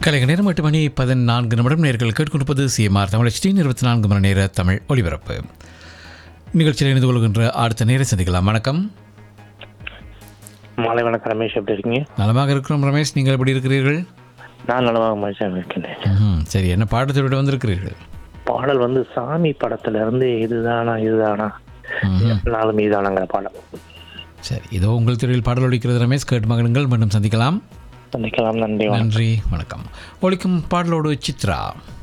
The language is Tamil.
கலைக நேரம் எட்டு மணி பதினான்கு நிமிடம் நேர்கள் கேட்டுக்கொண்டிருப்பது சிஎம்ஆர் தமிழ் டி இருபத்தி நான்கு மணி நேர தமிழ் ஒலிபரப்பு நிகழ்ச்சியில் இணைந்து கொள்கின்ற அடுத்த நேர சந்திக்கலாம் வணக்கம் மாலை வணக்கம் ரமேஷ் எப்படி இருக்கீங்க நலமாக இருக்கிறோம் ரமேஷ் நீங்கள் எப்படி இருக்கிறீர்கள் நான் நலமாக மனுஷன் இருக்கின்றேன் ம்ஹும். சரி என்ன பாடத்தோட வந்திருக்கிறீர்கள் பாடல் வந்து சாமி படத்துல இருந்து இதுதானா இதுதானா ம்ஹும். நாளும் இதுதானாங்கிற பாடல் சரி இதோ உங்கள் துறையில் பாடல் ஒலிக்கிறது ரமேஷ் கேட்டு மகனுங்கள் மீண்டும் சந்திக்கலாம் சந்திக்கலாம் நன்றி வணக்கம். நன்றி வணக்கம் ஒலிக்கும் பாடலோடு சித்ரா